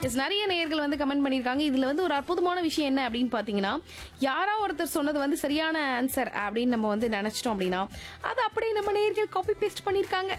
S நிறைய நேயர்கள் வந்து கமெண்ட் பண்ணியிருக்காங்க இதுல வந்து ஒரு அற்புதமான விஷயம் என்ன அப்படின்னு பாத்தீங்கன்னா யாரோ ஒருத்தர் சொன்னது வந்து சரியான ஆன்சர் அப்படின்னு நம்ம வந்து நினைச்சிட்டோம் அப்படின்னா அது அப்படியே நம்ம நேயர்கள் காப்பி பேஸ்ட் பண்ணியிருக்காங்க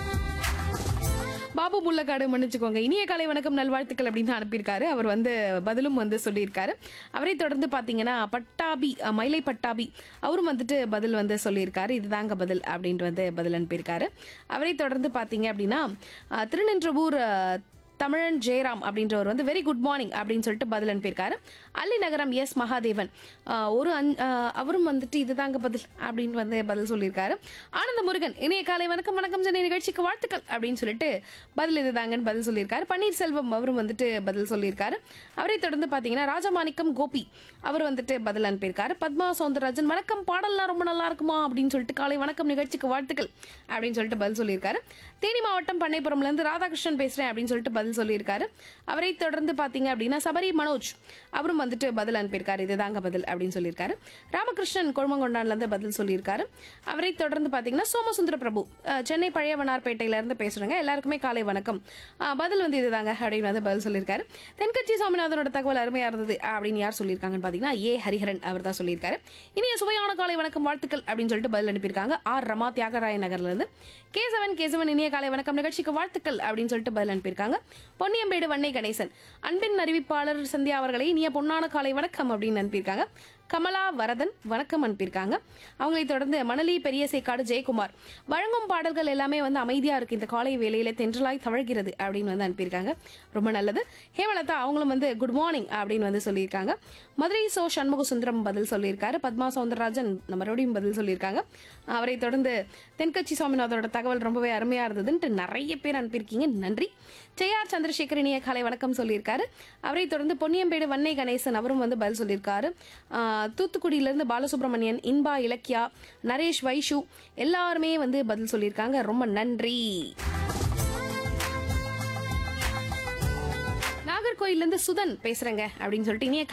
பாபு முள்ளக்காடு மன்னிச்சுக்கோங்க இனிய காலை வணக்கம் நல்வாழ்த்துக்கள் அப்படின்னு தான் அனுப்பியிருக்காரு அவர் வந்து பதிலும் வந்து சொல்லியிருக்காரு அவரை தொடர்ந்து பார்த்தீங்கன்னா பட்டாபி அஹ், மயிலை பட்டாபி அவரும் வந்துட்டு பதில் வந்து சொல்லியிருக்காரு இதுதாங்க பதில் அப்படின்ட்டு வந்து பதில் அனுப்பியிருக்காரு அவரை தொடர்ந்து பார்த்தீங்க அப்படின்னா அஹ், திருநின்றவூர் அஹ், தமிழன் ஜெயராம் அப்படின்றவர் வந்து வெரி குட் மார்னிங் அப்படின்னு சொல்லிட்டு பதில் அனுப்பியிருக்காரு அல்லி நகரம் எஸ் மகாதேவன் ஆஹ் ஒரு அஞ்- ஆஹ் அவரும் வந்துட்டு இதுதாங்க பதில் அப்படின்னு வந்து பதில் சொல்லியிருக்காரு ஆனந்த முருகன் இணைய காலை வணக்கம் வணக்கம் சென்னை நிகழ்ச்சிக்கு வாழ்த்துக்கள் அப்படின்னு சொல்லிட்டு பதில் இதுதாங்கன்னு பதில் சொல்லியிருக்காரு பன்னீர்செல்வம் அவரும் வந்துட்டு பதில் சொல்லியிருக்காரு அவரை தொடர்ந்து பார்த்தீங்கன்னா ராஜமாணிக்கம் கோபி அவர் வந்துட்டு பதில் அனுப்பியிருக்காரு பத்மா சௌந்தரராஜன் வணக்கம் பாடல்லாம் ரொம்ப நல்லா இருக்குமா அப்படின்னு சொல்லிட்டு காலை வணக்கம் நிகழ்ச்சிக்கு வாழ்த்துக்கள் அப்படின்னு சொல்லிட்டு பதில் சொல்லியிருக்காரு தேனி மாவட்டம் பண்ணைப்புறம்ல இருந்து ராதாகிருஷ்ணன் பேசுறேன் அப்படின்னு சொல்லிட்டு பதில் சொல்லியிருக்காரு அவரை தொடர்ந்து பாத்தீங்க அப்படின்னா சபரி மனோஜ் அவரும் வந்துட்டு பதில் அனுப்பியிருக்காரு இதுதாங்க பதில் அப்படின்னு சொல்லியிருக்காரு ராமகிருஷ்ணன் கொழுமங்கொண்டான்ல இருந்து பதில் சொல்லியிருக்காரு அவரை தொடர்ந்து பாத்தீங்கன்னா சோமசுந்தர பிரபு அஹ், சென்னை பழைய வண்ணார்பேட்டையில இருந்து பேசுறேங்க எல்லாருக்குமே காலை வணக்கம் அஹ், பதில் வந்து இதுதாங்க அப்படின்னு வந்து பதில் சொல்லியிருக்காரு தென்கட்சி சாமிநாதனோட தகவல் அருமையா இருந்தது அப்படின்னு யார் சொல்லியிருக்காங்கன்னு பாத்தீங்கன்னா ஏ ஹரிஹரன் அவர் தான் சொல்லியிருக்காரு இனிய சுவையான காலை வணக்கம் வாழ்த்துக்கள் அப்படின்னு சொல்லிட்டு பதில் அனுப்பியிருக்காங்க ஆர் ரமா தியாகராய நகர்ல இருந்து கேசவன் கேசவன் இனிய காலை வணக்கம் நிகழ்ச்சிக்கு வாழ்த்துக்கள் அப்படின்னு சொல்லிட்டு பதில் அனுப்பியிருக்காங்க பொன்னியம்பேடு வன்னை கணேசன் அன்பின் அறிவிப்பாளர் சந்தியா அவர்களை இனிய பொன்னான காலை வணக்கம் அப்படின்னு அனுப்பியிருக்காங்க கமலா வரதன் வணக்கம் அனுப்பியிருக்காங்க அவங்களை தொடர்ந்து மணலி பெரிய சேக்காடு ஜெயக்குமார் வழங்கும் பாடல்கள் எல்லாமே வந்து அமைதியா இருக்கு இந்த காலை வேளையில தென்றலாய் தவழ்கிறது அப்படின்னு வந்து அனுப்பியிருக்காங்க ரொம்ப நல்லது ஹேமலதா அவங்களும் வந்து குட் மார்னிங் அப்படின்னு வந்து சொல்லியிருக்காங்க மதுரை சோ சண்முக சுந்தரம் பதில் சொல்லியிருக்காரு பத்மா சவுந்தரராஜன் மறுபடியும் பதில் சொல்லியிருக்காங்க அவரை தொடர்ந்து தென்கட்சி சுவாமிநாதனோட தகவல் ரொம்பவே அருமையா இருந்ததுன்ட்டு நிறைய பேர் அனுப்பியிருக்கீங்க நன்றி ஜெயார் சந்திரசேகர் இனிய காலை வணக்கம் சொல்லியிருக்காரு அவரை தொடர்ந்து பொன்னியம்பேடு வன்னை கணேசன் அவரும் வந்து பதில் சொல்லியிருக்காரு ஆஹ் தூத்துக்குடியிலிருந்து பாலசுப்ரமணியன் இன்பா இலக்கியா நரேஷ் வைஷு எல்லாருமே வந்து பதில் சொல்லியிருக்காங்க ரொம்ப நன்றி நாகர்கோயில்ல இருந்து சுதன் பேசுறேங்க அப்படின்னு சொல்லிட்டு இனிய